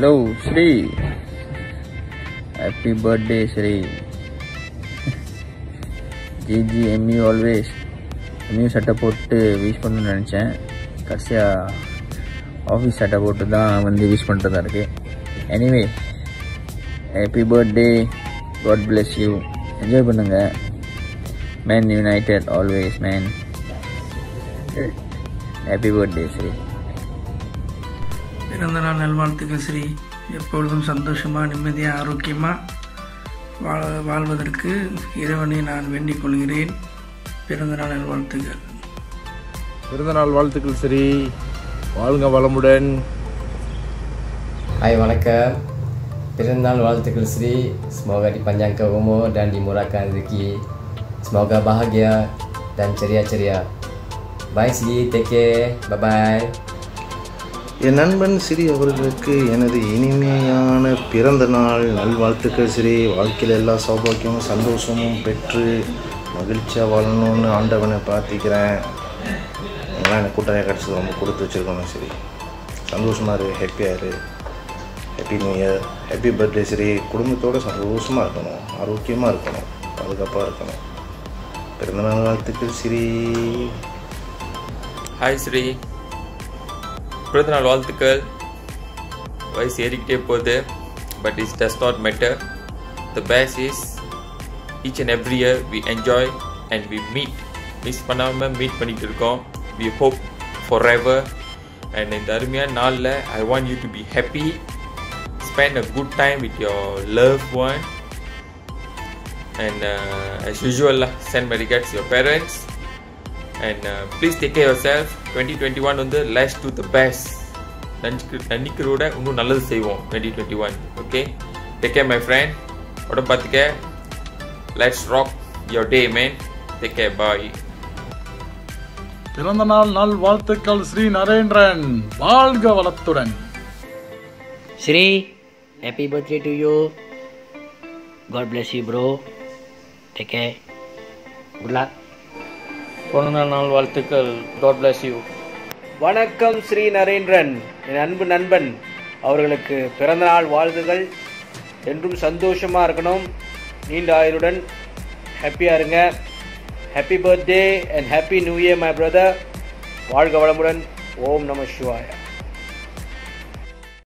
Hello Sri happy birthday Sri ஜிஜி MU always MU சட்டை போட்டு விஷ் பண்ணணும்னு நினச்சேன் கடைசியாக ஆஃபீஸ் சட்டை போட்டு தான் வந்து விஷ் பண்ணுறதா இருக்கு anyway happy birthday God bless you enjoy பண்ணுங்க man United always man happy birthday Sri பிறந்த நாள் நல்வாழ்த்துக்கள் ஸ்ரீ எப்பொழுதும் சந்தோஷமாக நிம்மதியாக ஆரோக்கியமாக வாழ வாழ்வதற்கு இறைவனை நான் வேண்டிக் கொள்கிறேன் பிறந்த நாள் நல்வாழ்த்துக்கள் பிறந்தநாள் வாழ்த்துக்கள் சரி வாழ்க வளமுடன் Hai வணக்கம் Piranal வாழ்த்துக்கள் Sri Semoga dipanjangkan umur dan dimurahkan rezeki Semoga bahagia dan ceria-ceria Bye Sri, take care, bye-bye என் நண்பன் ஸ்ரீ அவர்களுக்கு எனது இனிமையான பிறந்த நாள் நல்வாழ்த்துக்கள் ஸ்ரீ வாழ்க்கையில் எல்லா சௌபாக்கியமும் சந்தோஷமும் பெற்று மகிழ்ச்சியாக வாழணும்னு ஆண்டவனை பிரார்த்திக்கிறேன் எல்லாம் எனக்கு கூட்டணியாக கிடச்சது ரொம்ப கொடுத்து வச்சுருக்கணும் ஸ்ரீ சந்தோஷமாக இரு ஹாப்பியாக இரு happy new year happy birthday Sri குடும்பத்தோடு சந்தோஷமாக இருக்கணும் ஆரோக்கியமாக இருக்கணும் பாதுகாப்பாக இருக்கணும் பிறந்தநாள் வாழ்த்துக்கள் ஸ்ரீ ஹாய் ஸ்ரீ பிறந்தநாள் வாழ்த்துக்கள் வயசு ஏறிக்கிட்டே போகுது but is does not matter the pace is each and every year we enjoy and we meet miss பண்ணாமல் மீட் பண்ணிட்டு இருக்கோம் we hope for ever and இந்த அருமையான நாளில் I want you to be happy spend a good time with your love one and uh, as usual lah, send my regards to your parents and uh, please take care of yourself 2021 வந்து let's do the best நினைக்க நினைக்கிறோட இன்னும் நல்லது செய்வோம் 2021 okay take care my friend உடம்பு பார்த்துக்க let's rock your day man take care bye பிறந்த நாள் நாள் வாழ்த்துக்கள் ஸ்ரீ நரேந்திரன் வாழ்க வளத்துடன் Sri, happy birthday to you. God bless you, bro. Take care. Good luck. பிறந்த நாள் வாழ்த்துக்கள் காட் பிளஸ் யூ வணக்கம் ஸ்ரீ நரேந்திரன் என் அன்பு நண்பன் அவர்களுக்கு பிறந்தநாள் வாழ்த்துகள் என்றும் சந்தோஷமாக இருக்கணும் நீண்ட ஆயுளுடன் ஹாப்பியாக இருங்க happy birthday and happy new year my brother வாழ்க வளமுடன் ஓம் நம சிவாயா